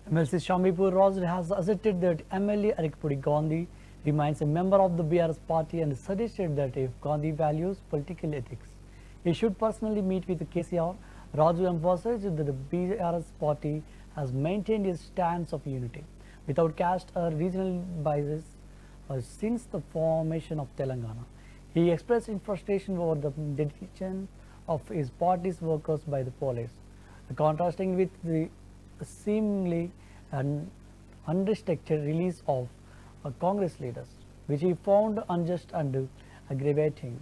MLC Shamipur Raj has asserted that MLA Arikpudi Gandhi remains a member of the BRS party and suggested that if Gandhi values political ethics, he should personally meet with KCR. Raju emphasized that the BRS party has maintained its stance of unity without caste or regional biases uh, since the formation of Telangana. He expressed in frustration over the detention of his party's workers by the police, contrasting with the seemingly un- unrestricted release of uh, Congress leaders, which he found unjust and aggravating.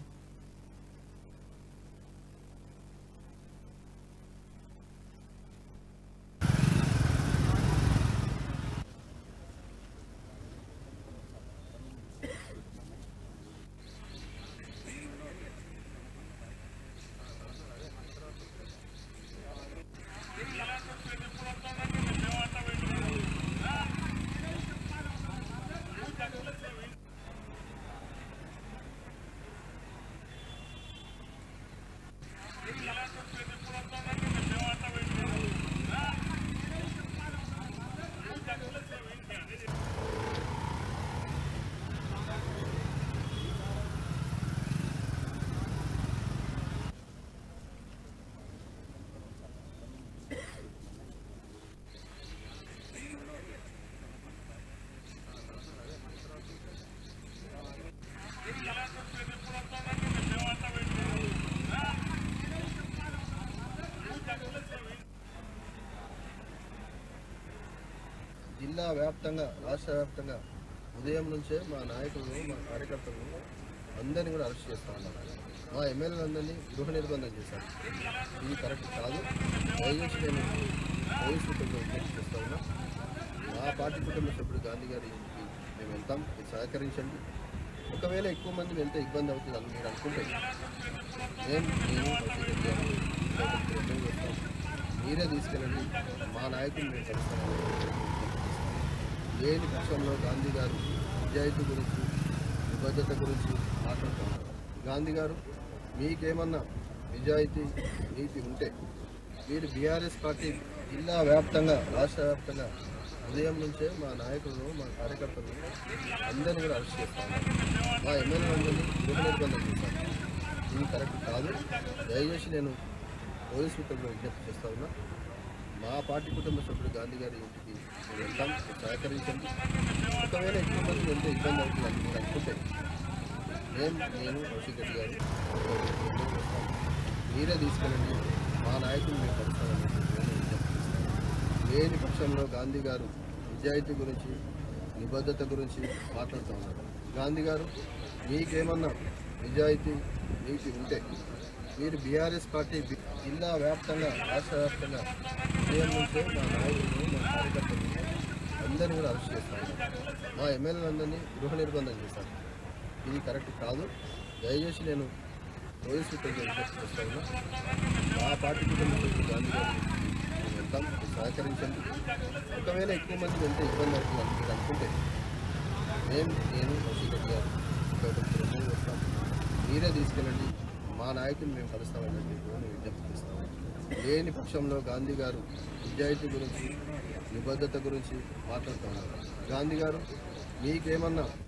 జిల్లా వ్యాప్తంగా రాష్ట్ర వ్యాప్తంగా ఉదయం నుంచే మా నాయకులను మా కార్యకర్తలను అందరినీ కూడా అరెస్ట్ చేస్తూ ఉన్నారు మా ఎమ్మెల్యేలందరినీ గృహ నిర్బంధం చేశారు ఇది కరెక్ట్ కాదు దయచేసి నేను పోలీసులతో విజ్ఞప్తి చేస్తా ఉన్నా మా పార్టీ కుటుంబ సభ్యుడు గాంధీ గారి ఇంటికి మేము వెళ్తాం మీరు సహకరించండి ఒకవేళ ఎక్కువ మంది వెళ్తే ఇబ్బంది అవుతుంది అని మీరు అనుకుంటే మేము నేను కౌశిక్ రెడ్డి గారు ఇంకా కొంచెం ఎమ్మెల్యే వస్తాం మీరే తీసుకెళ్ళండి మా నాయకులు మేము కలుస్తాం లేని పక్షంలో గాంధీ గారు నిజాయితీ గురించి నిబద్ధత గురించి మాట్లాడుతున్నారు గాంధీ గారు మీకేమన్నా నిజాయితీ నీతి ఉంటే మీరు బీఆర్ఎస్ పార్టీ జిల్లా వ్యాప్తంగా రాష్ట్ర వ్యాప్తంగా ఉదయం నుంచే మా నాయకులను మా కార్యకర్తలను అందరినీ కూడా అరెస్ట్ చేస్తాను మా ఎమ్మెల్యేలందరినీ గృహ నిర్బంధం చేశాను ఇది కరెక్ట్ కాదు దయచేసి నేను పోలీసు మిత్రులను విజ్ఞప్తి చేస్తా ఉన్నా మా పార్టీ కుటుంబ సభ్యుడు గాంధీ గారి ఇంటికి మేము వెళ్తాం మీరు సహకరించండి ఒకవేళ ఎక్కువ మంది వెళ్తే ఇబ్బంది అవుతుంది అని మీరు అనుకుంటే మేము నేను కౌశిక్ రెడ్డి గారు ఇంకా ఇద్దరు వస్తాం. మీరే తీసుకెళ్ళండి మా నాయకులు మేము కలుస్తామని చెప్పి నేను విజ్ఞప్తి చేస్తాను. లేని పక్షంలో గాంధీ గారు నిజాయితీ గురించి నిబద్ధత గురించి మాట్లాడుతూ ఉన్నారు గాంధీ గారు మీకేమన్నా నిజాయితీ నీతి ఉంటే మీరు బీఆర్ఎస్ పార్టీ బి- జిల్లా వ్యాప్తంగా రాష్ట్ర వ్యాప్తంగా ఉదయం నుంచే మా నాయకులను మా కార్యకర్తలను అందరినీ కూడా అరెస్ట్ చేస్తాను మా ఎమ్మెల్యేలందరినీ గృహ నిర్బంధం చేశారు ఇది కరెక్ట్ కాదు దయచేసి నేను పోలీసు మిత్రులతో విజ్ఞప్తి చేస్తా ఉన్నా మా పార్టీ కుటుంబ సభ్యులు గాంధీ గారి ఇంటికి మేము వెళ్తాం మీరు సహకరించండి ఒకవేళ ఎక్కువ మంది వెళ్తే ఇబ్బంది అవుతుంది అని మీరు అనుకుంటే మేము నేను కౌశిక్ రెడ్డి గారు ఇంకా కొంచెం ఎమ్మెల్యే వస్తాం మీరే తీసుకెళ్ళండి మా నాయకులు మేము కలుస్తామని చెప్పి నేను విజ్ఞప్తి చేస్తాము లేని పక్షంలో గాంధీ గారు నిజాయితీ గురించి నిబద్ధత గురించి మాట్లాడుతున్నారు గాంధీ గారు మీకేమన్నా